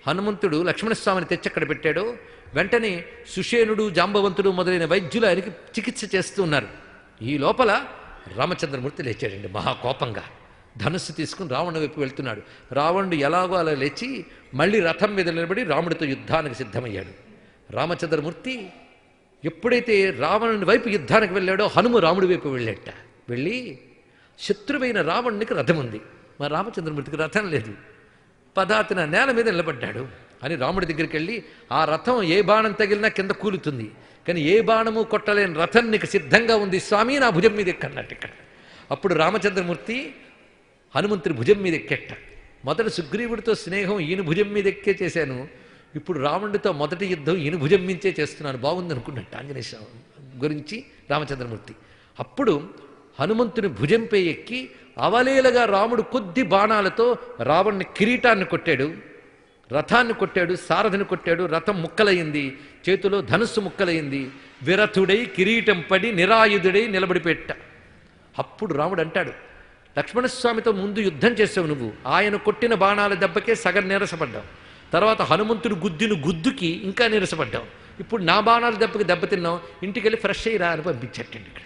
హనుమంతుడు లక్ష్మణస్వామిని తెచ్చి అక్కడ పెట్టాడో వెంటనే సుషేనుడు జాంబవంతుడు మొదలైన వైద్యులు ఆయనకి చికిత్స చేస్తూ ఉన్నారు ఈ లోపల రామచంద్రమూర్తి లేచాడండి మహాకోపంగా ధనుస్సు తీసుకుని రావణుడి వైపు వెళ్తున్నాడు రావణుడు ఎలాగో అలా లేచి మళ్ళీ రథం మీద నిలబడి రాముడితో యుద్ధానికి సిద్ధమయ్యాడు రామచంద్రమూర్తి ఎప్పుడైతే రావణుని వైపు యుద్ధానికి వెళ్ళాడో హనుమ రాముడి వైపు వెళ్ళేట వెళ్ళి శత్రువైన రావణునికి రథం ఉంది మా రామచంద్రమూర్తికి రథం లేదు పదాతిన నేల మీద నిలబడ్డాడు అని రాముడి దగ్గరికి వెళ్ళి ఆ రథం ఏ బాణం తగిలినా కింద కూలుతుంది కానీ ఏ బాణము కొట్టలేని రథం నీకు సిద్ధంగా ఉంది స్వామి నా భుజం మీద ఎక్కన్నట్టు ఇక్కడ అప్పుడు రామచంద్రమూర్తి హనుమంతుడి భుజం మీద ఎక్కెట్ట మొదట సుగ్రీవుడితో స్నేహం ఈయన భుజం మీద ఎక్కే చేశాను ఇప్పుడు రావణుడితో మొదటి యుద్ధం ఈయన భుజం మించే చేస్తున్నాను బాగుంది అనుకున్నట్టు ఆంజనేయ స్వామి గురించి రామచంద్రమూర్తి అప్పుడు హనుమంతుని భుజంపై ఎక్కి అవలేలగా రాముడు కొద్ది బాణాలతో రావణ్ణి కిరీటాన్ని కొట్టాడు రథాన్ని కొట్టాడు సారథిని కొట్టాడు రథం ముక్కలయింది చేతిలో ధనుస్సు ముక్కలయింది విరథుడై కిరీటం పడి నిరాయుధుడై నిలబడిపెట్ట అప్పుడు రాముడు అంటాడు లక్ష్మణస్వామితో ముందు యుద్ధం చేసావు నువ్వు ఆయన కొట్టిన బాణాల దెబ్బకే సగం నీరసపడ్డావు తర్వాత హనుమంతుడు గుద్దిన గుద్దుకి ఇంకా నీరసపడ్డావు ఇప్పుడు నా బాణాల దెబ్బకి దెబ్బతిన్నావు ఇంటికి వెళ్ళి ఫ్రెష్ అయ్యిరా అని పంపించట్టండి ఇక్కడ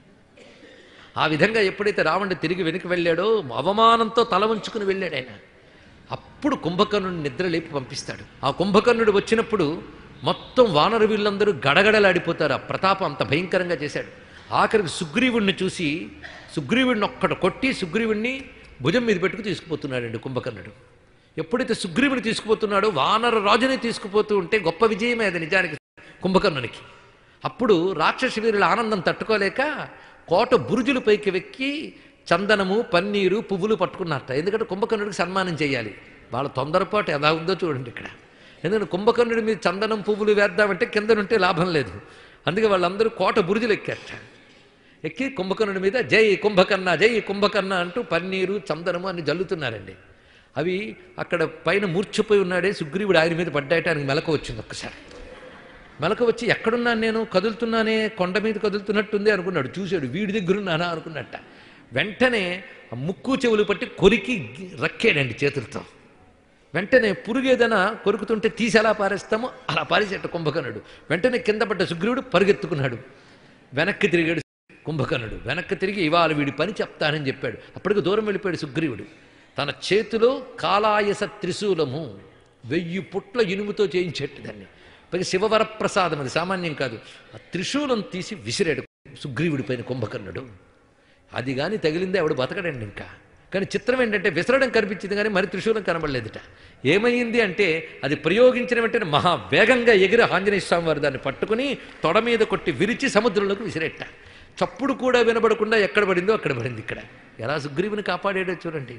ఆ విధంగా ఎప్పుడైతే రావణుడు తిరిగి వెనక్కి వెళ్ళాడో అవమానంతో తల వంచుకుని వెళ్ళాడు ఆయన అప్పుడు కుంభకర్ణుడిని నిద్ర లేపి పంపిస్తాడు ఆ కుంభకర్ణుడు వచ్చినప్పుడు మొత్తం వానర వీళ్ళందరూ గడగడలాడిపోతారు ఆ ప్రతాపం అంత భయంకరంగా చేశాడు ఆఖరికి సుగ్రీవుణ్ణి చూసి సుగ్రీవుడిని ఒక్కడు కొట్టి సుగ్రీవుణ్ణి భుజం మీద పెట్టుకు తీసుకుపోతున్నాడండి కుంభకర్ణుడు ఎప్పుడైతే సుగ్రీవుని తీసుకుపోతున్నాడో వానర రాజుని తీసుకుపోతూ ఉంటే గొప్ప విజయమే అది నిజానికి కుంభకర్ణునికి అప్పుడు రాక్షస వీరుల ఆనందం తట్టుకోలేక కోట బురుజుల పైకి వెక్కి చందనము పన్నీరు పువ్వులు పట్టుకున్నారట ఎందుకంటే కుంభకర్ణుడికి సన్మానం చేయాలి వాళ్ళ తొందరపాటు ఎలా ఉందో చూడండి ఇక్కడ ఎందుకంటే కుంభకర్ణుడి మీద చందనం పువ్వులు వేద్దామంటే కిందనుంటే లాభం లేదు అందుకే వాళ్ళందరూ కోట బురుజులు ఎక్కారట ఎక్కి కుంభకర్ణుడి మీద జై కుంభకర్ణ జై కుంభకర్ణ అంటూ పన్నీరు చందనము అన్ని జల్లుతున్నారండి అవి అక్కడ పైన మూర్ఛపోయి ఉన్నాడే సుగ్రీవుడు ఆయన మీద పడ్డాయటానికి మెలకు వచ్చింది ఒక్కసారి మెలకు వచ్చి ఎక్కడున్నాను నేను కదులుతున్నానే కొండ మీద కదులుతున్నట్టుంది అనుకున్నాడు చూశాడు వీడి దగ్గరున్నానా అనుకున్నట్ట వెంటనే ఆ ముక్కు చెవులు పట్టి కొరికి గి- రక్కాడండి చేతులతో వెంటనే పురుగు ఏదైనా కొరుకుతుంటే తీసి ఎలా పారేస్తామో అలా పారేసేట కుంభకర్ణుడు వెంటనే కింద పడ్డ సుగ్రీవుడు పరిగెత్తుకున్నాడు వెనక్కి తిరిగాడు కుంభకర్ణుడు వెనక్కి తిరిగి ఇవాళ వీడి పని చెప్తానని చెప్పాడు అప్పటికి దూరం వెళ్ళిపోయాడు సుగ్రీవుడు తన చేతిలో కాలాయస త్రిశూలము వెయ్యి పుట్ల ఇనుముతో చేయించేట్టు దాన్ని పైగా శివవరప్రసాదం అది సామాన్యం కాదు ఆ త్రిశూలం తీసి విసిరాడు సుగ్రీవుడి పైన కుంభకర్ణుడు అది కానీ తగిలిందే ఆవిడ బతకడండి ఇంకా కానీ చిత్రం ఏంటంటే విసరడం కనిపించింది కానీ మరి త్రిశూలం కనబడలేదుట ఏమైంది అంటే అది ప్రయోగించిన వెంటనే మహా వేగంగా ఎగిరి ఆంజనేయ స్వామి వారు దాన్ని పట్టుకుని తొడ మీద కొట్టి విరిచి సముద్రంలోకి విసిరెట్ట చప్పుడు కూడా వినబడకుండా ఎక్కడ పడిందో అక్కడ పడింది ఇక్కడ ఎలా సుగ్రీవుని కాపాడాడో చూడండి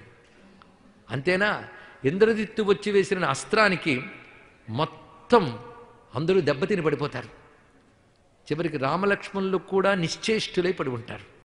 అంతేనా ఇంద్రజిత్తు వచ్చి వేసిన అస్త్రానికి మొత్తం అందరూ దెబ్బతిని పడిపోతారు చివరికి రామలక్ష్మణులు కూడా నిశ్చేష్టులై పడి ఉంటారు